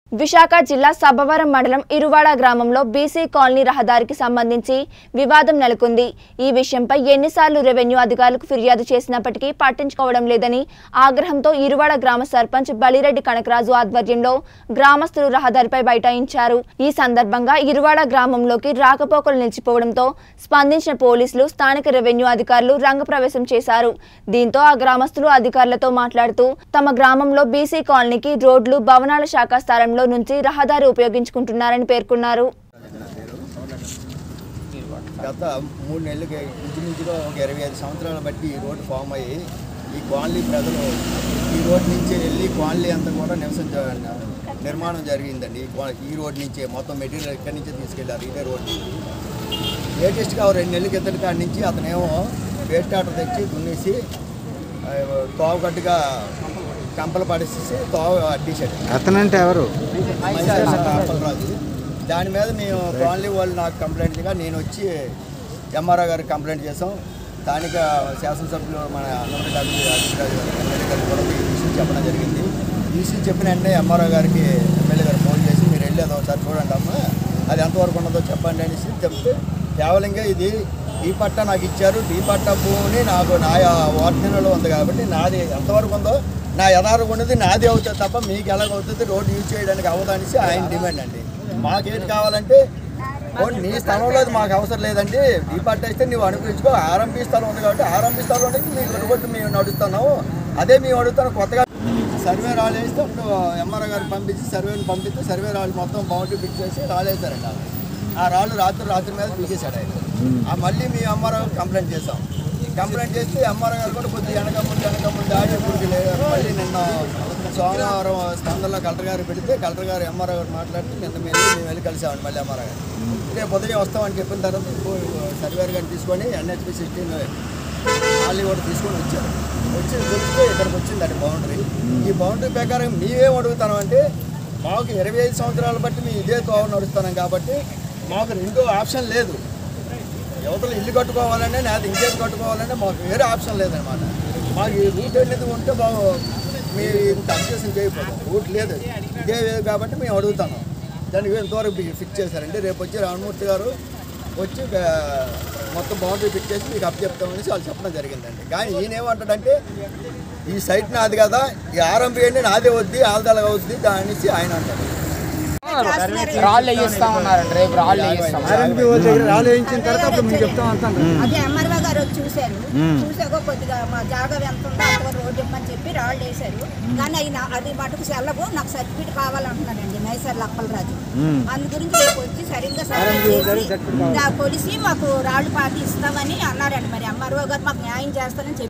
విశాఖ జిల్లా సబ్బవరం మండలం ఇరువాడ గ్రామంలో బీసీ కాలనీ రహదారికి సంబంధించి వివాదం నెలకొంది ఈ విషయంపై ఎన్నిసార్లు రెవెన్యూ అధికారులకు ఫిర్యాదు చేసినప్పటికీ పట్టించుకోవడం లేదని ఆగ్రహంతో ఇరువాడ గ్రామ సర్పంచ్ బలిరెడ్డి కనకరాజు ఆధ్వర్యంలో గ్రామస్తులు రహదారిపై బైఠాయించారు ఈ సందర్భంగా ఇరువాడ గ్రామంలోకి రాకపోకలు నిలిచిపోవడంతో స్పందించిన పోలీసులు స్థానిక రెవెన్యూ అధికారులు రంగప్రవేశం చేశారు దీంతో ఆ గ్రామస్తులు అధికారులతో మాట్లాడుతూ తమ గ్రామంలో బీసీ కాలనీకి రోడ్లు భవనాల శాఖ స్థలంలో నుంచి రహదారి ఉపయోగించుకుంటున్నారని పేర్కొన్నారు గత మూడు నెలలకి ఇంచుమించుగా ఒక ఇరవై ఐదు సంవత్సరాలు బట్టి ఈ రోడ్డు ఫామ్ అయ్యి ఈ కాలనీ ప్రజలు ఈ రోడ్ నుంచి వెళ్ళి కాలనీ అంతా కూడా నివసించ నిర్మాణం జరిగిందండి ఈ కా- ఈ రోడ్ నుంచే మొత్తం మెటీరియల్ ఇక్కడి నుంచే తీసుకెళ్ళారు ఇదే రోడ్ నుంచి లేటెస్ట్గా ఓ రెండు నెలల కిందటి కాడి నుంచి అతనేమో వేస్ట్ ఆటర్ తెచ్చి దున్నేసి ఆ, తోవగట్టుగా కంపలు పడేసేసి తోవ అడ్డేసాడు అతనంటే ఎవరు రాజు దాని మీద మేము కాలనీ వాళ్ళు నాకు కంప్లైంట్ చేయగా నేను వచ్చి ఎంఆర్ఓ గారికి కంప్లైంట్ చేసాం స్థానిక శాసనసభ్యులు మన అన్నమరెడ్డి అభివృద్ధి అభివృద్ధి గారు ఎమ్మెల్యే గారు కూడా ఈ విషయం చెప్పడం జరిగింది ఈ విషయం చెప్పిన వెంటనే ఎంఆర్ఓ గారికి ఎమ్మెల్యే గారు ఫోన్ చేసి మీరు వెళ్ళేది ఒకసారి చూడండి అమ్మ అది ఎంతవరకు ఉన్నదో చెప్పండి అనేసి చెప్తే కేవలంగా ఇది ఈ పట్ట నాకు ఇచ్చారు ఈ పట్ట భూమిని నాకు నా వార్తనలో ఉంది కాబట్టి నాది ఎంతవరకు ఉందో నా యథార్థం ఉన్నది నాది అవుతుంది తప్ప మీకు ఎలాగవుతుంది రోడ్డు యూజ్ చేయడానికి అవ్వదనేసి ఆయన డిమాండ్ అండి మాకేంటి కావాలంటే ఓ నీ స్థలంలో అది మాకు అవసరం లేదండి ఈ పట్ట ఇస్తే నువ్వు అనుగ్రహించుకో ఆర్ఎంపీ స్థలం ఉంది కాబట్టి ఆర్ఎంపీ స్థలం నుంచి మీకు రోడ్డు మేము నడుస్తున్నాము అదే మేము అడుగుతాను కొత్తగా సర్వే రాళ్ళు వేస్తే అప్పుడు ఎంఆర్ఓ గారికి పంపించి సర్వేని పంపిస్తే సర్వే రాళ్ళు మొత్తం బౌండరీ ఫిక్స్ చేసి రాళ్ళు వేశారండి ఆ రాళ్ళు రాత్రి రాత్రి మీద పీకేశాడు ఆయన ఆ మళ్ళీ మీ ఎంఆర్ఓ కంప్లైంట్ చేసాం కంప్లైంట్ చేస్తే ఎంఆర్ఓ గారు కూడా కొద్దిగా వెనక ముందు వెనక ముందు ఆడి ఇప్పటికి లేదు మళ్ళీ నిన్న సోమవారం స్పందనలో కలెక్టర్ గారు పెడితే కలెక్టర్ గారు ఎంఆర్ఓ గారు మాట్లాడితే నిన్న మేము వెళ్ళి మేము వెళ్ళి కలిసామండి మళ్ళీ ఎంఆర్ఓ గారు రేపు ఉదయం వస్తామని చెప్పిన తర్వాత సర్వేర్ గారిని తీసుకొని ఎన్హెచ్పి సిక్స్టీన్ వాళ్ళు కూడా తీసుకొని వచ్చారు వచ్చి దొరికితే ఇక్కడికి వచ్చిందండి బౌండరీ ఈ బౌండరీ ప్రకారం మేమేం అడుగుతాం అంటే మాకు ఇరవై ఐదు సంవత్సరాలు బట్టి మేము ఇదే తోవ నడుస్తున్నాం కాబట్టి మాకు రెండో ఆప్షన్ లేదు యువతలు ఇల్లు కట్టుకోవాలంటే లేదా ఇంకేం కట్టుకోవాలంటే మాకు వేరే ఆప్షన్ లేదనమాట మాకు ఈ రూట్ అనేది ఉంటే బాగు మీరు ఇంత అబ్జెక్షన్ చేయకపోతాం రూట్ లేదు ఇదే లేదు కాబట్టి మేము అడుగుతాను దానికి ఎంతవరకు ఫిక్స్ చేశారంటే రేపు వచ్చి రామమూర్తి గారు వచ్చి ఆ, మొత్తం బౌండరీ ఫిక్స్ చేసి మీకు అప్ చెప్తామనేసి వాళ్ళు చెప్పడం జరిగిందండి కానీ ఈయన ఏమంటాడంటే ఈ సైట్ నాది కదా ఈ ఆరంభి అండి నాదే వద్ది ఆల్దలగా వద్ది దానేసి ఆయన అంటాడు రాళ్ళు వేయిస్తా ఉన్నారండి రేపు రాళ్ళు వేయిస్తాం రాళ్ళు వేయించిన తర్వాత అప్పుడు మేము చెప్తాం అంతా అదే ఎంఆర్ఓ గారు వచ్చి చూశారు చూసాక కొద్దిగా మా జాగా ఎంత ఉందో అంతవరకు రోడ్డు ఇమ్మని చెప్పి రాళ్ళు వేశారు కానీ అవి నా- అది మటుకు సెల్లవు నాకు సర్టిఫికేట్ కావాలంటున్నానండి మైసర్ లప్పలరాజు అందు గురించి రేపు వచ్చి సరిగ్గా సర్వే చేసి దా- కొలిసి మాకు రాళ్ళు పాతి ఇస్తామని అన్నారండి మరి ఎంఆర్ఓ గారు మాకు న్యాయం చేస్తారని చెప్పి